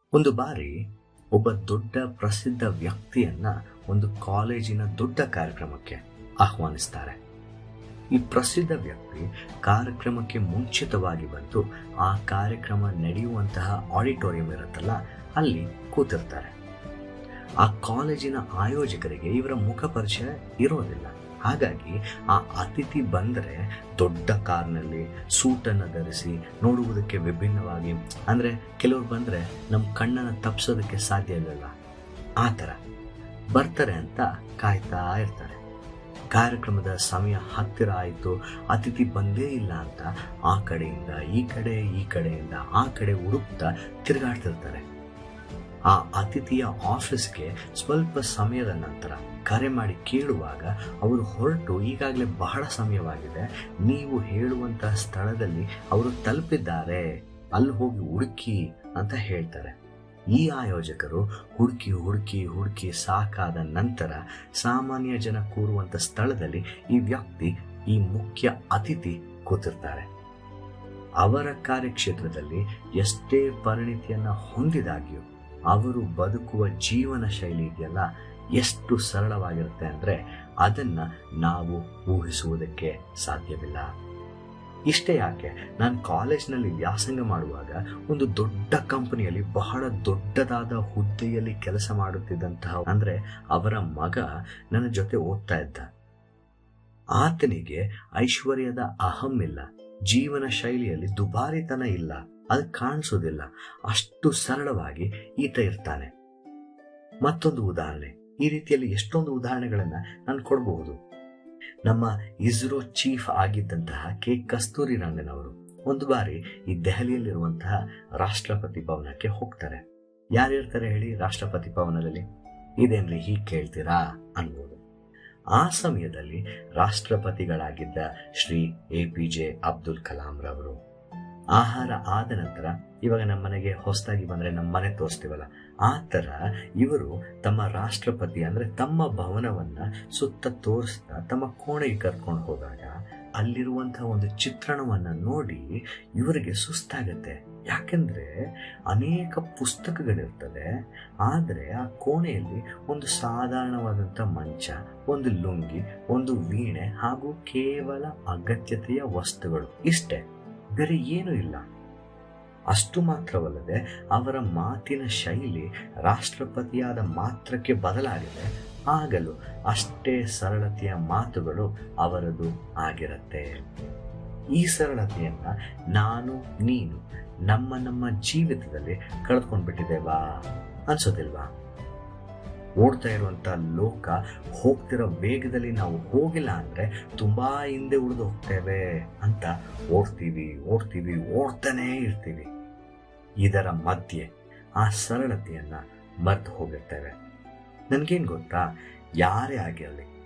ಒಂದು ಬಾರಿ ಒಬ್ಬ ದೊಡ್ಡ ಪ್ರಸಿದ್ಧ ವ್ಯಕ್ತಿಯನ್ನ ಒಂದು ಕಾಲೇಜಿನ ದೊಡ್ಡ ಕಾರ್ಯಕ್ರಮಕ್ಕೆ ಆಹ್ವಾನಿಸ್ತಾರೆ ಈ ಪ್ರಸಿದ್ಧ ವ್ಯಕ್ತಿ ಕಾರ್ಯಕ್ರಮಕ್ಕೆ ಮುಂಚಿತವಾಗಿ ಬಂದು ಆ ಕಾರ್ಯಕ್ರಮ ನಡೆಯುವಂತಹ ಆಡಿಟೋರಿಯಂ ಇರುತ್ತಲ್ಲ ಅಲ್ಲಿ ಕೂತಿರ್ತಾರೆ ಆ ಕಾಲೇಜಿನ ಆಯೋಜಕರಿಗೆ ಇವರ ಮುಖ ಪರಿಚಯ ಇರೋದಿಲ್ಲ ಹಾಗಾಗಿ ಆ ಅತಿಥಿ ಬಂದರೆ ದೊಡ್ಡ ಕಾರ್ನಲ್ಲಿ ಸೂಟನ್ನು ಧರಿಸಿ ನೋಡುವುದಕ್ಕೆ ವಿಭಿನ್ನವಾಗಿ ಅಂದರೆ ಕೆಲವರು ಬಂದರೆ ನಮ್ಮ ಕಣ್ಣನ್ನು ತಪ್ಪಿಸೋದಕ್ಕೆ ಸಾಧ್ಯ ಇರಲಿಲ್ಲ ಆ ಥರ ಬರ್ತಾರೆ ಅಂತ ಕಾಯ್ತಾ ಇರ್ತಾರೆ ಕಾರ್ಯಕ್ರಮದ ಸಮಯ ಹತ್ತಿರ ಆಯಿತು ಅತಿಥಿ ಬಂದೇ ಇಲ್ಲ ಅಂತ ಆ ಕಡೆಯಿಂದ ಈ ಕಡೆ ಈ ಕಡೆಯಿಂದ ಆ ಕಡೆ ಹುಡುಕ್ತಾ ತಿರುಗಾಡ್ತಿರ್ತಾರೆ ಆ ಅತಿಥಿಯ ಆಫೀಸ್ಗೆ ಸ್ವಲ್ಪ ಸಮಯದ ನಂತರ ಕರೆ ಮಾಡಿ ಕೇಳುವಾಗ ಅವರು ಹೊರಟು ಈಗಾಗಲೇ ಬಹಳ ಸಮಯವಾಗಿದೆ ನೀವು ಹೇಳುವಂತಹ ಸ್ಥಳದಲ್ಲಿ ಅವರು ತಲುಪಿದ್ದಾರೆ ಅಲ್ಲಿ ಹೋಗಿ ಹುಡುಕಿ ಅಂತ ಹೇಳ್ತಾರೆ ಈ ಆಯೋಜಕರು ಹುಡುಕಿ ಹುಡುಕಿ ಹುಡುಕಿ ಸಾಕಾದ ನಂತರ ಸಾಮಾನ್ಯ ಜನ ಕೂರುವಂತ ಸ್ಥಳದಲ್ಲಿ ಈ ವ್ಯಕ್ತಿ ಈ ಮುಖ್ಯ ಅತಿಥಿ ಕೂತಿರ್ತಾರೆ ಅವರ ಕಾರ್ಯಕ್ಷೇತ್ರದಲ್ಲಿ ಎಷ್ಟೇ ಪರಿಣಿತಿಯನ್ನ ಹೊಂದಿದಾಗ್ಯೂ ಅವರು ಬದುಕುವ ಜೀವನ ಶೈಲಿ ಇದೆಯಲ್ಲ ಎಷ್ಟು ಸರಳವಾಗಿರುತ್ತೆ ಅಂದ್ರೆ ಅದನ್ನ ನಾವು ಊಹಿಸುವುದಕ್ಕೆ ಸಾಧ್ಯವಿಲ್ಲ ಇಷ್ಟೇ ಯಾಕೆ ನಾನು ಕಾಲೇಜ್ನಲ್ಲಿ ವ್ಯಾಸಂಗ ಮಾಡುವಾಗ ಒಂದು ದೊಡ್ಡ ಕಂಪನಿಯಲ್ಲಿ ಬಹಳ ದೊಡ್ಡದಾದ ಹುದ್ದೆಯಲ್ಲಿ ಕೆಲಸ ಮಾಡುತ್ತಿದ್ದಂತಹ ಅಂದ್ರೆ ಅವರ ಮಗ ನನ್ನ ಜೊತೆ ಓದ್ತಾ ಇದ್ದ ಆತನಿಗೆ ಐಶ್ವರ್ಯದ ಅಹಂ ಇಲ್ಲ ಜೀವನ ಶೈಲಿಯಲ್ಲಿ ದುಬಾರಿತನ ಇಲ್ಲ ಅದು ಕಾಣಿಸೋದಿಲ್ಲ ಅಷ್ಟು ಸರಳವಾಗಿ ಈತ ಇರ್ತಾನೆ ಮತ್ತೊಂದು ಉದಾಹರಣೆ ಈ ರೀತಿಯಲ್ಲಿ ಎಷ್ಟೊಂದು ಉದಾಹರಣೆಗಳನ್ನ ನಾನು ಕೊಡಬಹುದು ನಮ್ಮ ಇಸ್ರೋ ಚೀಫ್ ಆಗಿದ್ದಂತಹ ಕೆ ಕಸ್ತೂರಿ ರಂಗನ್ ಅವರು ಒಂದು ಬಾರಿ ಈ ದೆಹಲಿಯಲ್ಲಿರುವಂತಹ ರಾಷ್ಟ್ರಪತಿ ಭವನಕ್ಕೆ ಹೋಗ್ತಾರೆ ಯಾರಿರ್ತಾರೆ ಹೇಳಿ ರಾಷ್ಟ್ರಪತಿ ಭವನದಲ್ಲಿ ಇದೇನ್ರಿ ಹೀಗೆ ಕೇಳ್ತೀರಾ ಅನ್ಬೋದು ಆ ಸಮಯದಲ್ಲಿ ರಾಷ್ಟ್ರಪತಿಗಳಾಗಿದ್ದ Shri A P J Abdul Kalam ರವರು ಆಹಾರ ಆದ ನಂತರ ಇವಾಗ ನಮ್ಮ ಮನೆಗೆ ಹೊಸದಾಗಿ ಬಂದ್ರೆ ನಮ್ಮ ಮನೆ ತೋರಿಸ್ತೀವಲ್ಲ ಆ ತರ ಇವರು ತಮ್ಮ ರಾಷ್ಟ್ರಪತಿ ಅಂದ್ರೆ ತಮ್ಮ ಭವನವನ್ನ ಸುತ್ತ ತೋರಿಸ್ತಾ ತಮ್ಮ ಕೋಣೆಗೆ ಕರ್ಕೊಂಡು ಹೋದಾಗ ಅಲ್ಲಿರುವಂತಹ ಒಂದು ಚಿತ್ರಣವನ್ನ ನೋಡಿ ಇವರಿಗೆ ಸುಸ್ತಾಗತ್ತೆ ಯಾಕೆಂದ್ರೆ ಅನೇಕ ಪುಸ್ತಕಗಳಿರ್ತದೆ ಆದರೆ ಆ ಕೋಣೆಯಲ್ಲಿ ಒಂದು ಸಾಧಾರಣವಾದಂಥ ಮಂಚ ಒಂದು ಲುಂಗಿ ಒಂದು ವೀಣೆ ಹಾಗೂ ಕೇವಲ ಅಗತ್ಯತೆಯ ವಸ್ತುಗಳು ಇಷ್ಟೇ ಬೇರೆ ಏನೂ ಇಲ್ಲ ಅಷ್ಟು ಮಾತ್ರವಲ್ಲದೆ ಅವರ ಮಾತಿನ ಶೈಲಿ ರಾಷ್ಟ್ರಪತಿಯಾದ ಮಾತ್ರಕ್ಕೆ ಬದಲಾಗಿದೆ ಆಗಲು ಅಷ್ಟೇ ಸರಳತೆಯ ಮಾತುಗಳು ಅವರದು ಆಗಿರತ್ತೆ ಈ ಸರಳತೆಯನ್ನ ನಾನು ನೀನು ನಮ್ಮ ನಮ್ಮ ಜೀವಿತದಲ್ಲಿ ಕಳೆದುಕೊಂಡ್ಬಿಟ್ಟಿದ್ದೇವಾ ಅನ್ಸೋದಿಲ್ವಾ ಓಡ್ತಾ ಇರುವಂತ ಲೋಕ ಹೋಗ್ತಿರೋ ವೇಗದಲ್ಲಿ ನಾವು ಹೋಗಿಲ್ಲ ಅಂದ್ರೆ ತುಂಬಾ ಹಿಂದೆ ಉಳಿದು ಹೋಗ್ತೇವೆ ಅಂತ ಓಡ್ತೀವಿ ಓಡ್ತೀವಿ ಓಡ್ತಾನೇ ಇರ್ತೀವಿ ಇದರ ಮಧ್ಯೆ ಆ ಸರಳತೆಯನ್ನ ಮರೆತು ಹೋಗಿರ್ತೇವೆ ನನ್ಗೇನ್ ಗೊತ್ತಾ ಯಾರೇ ಆಗಿರಲಿ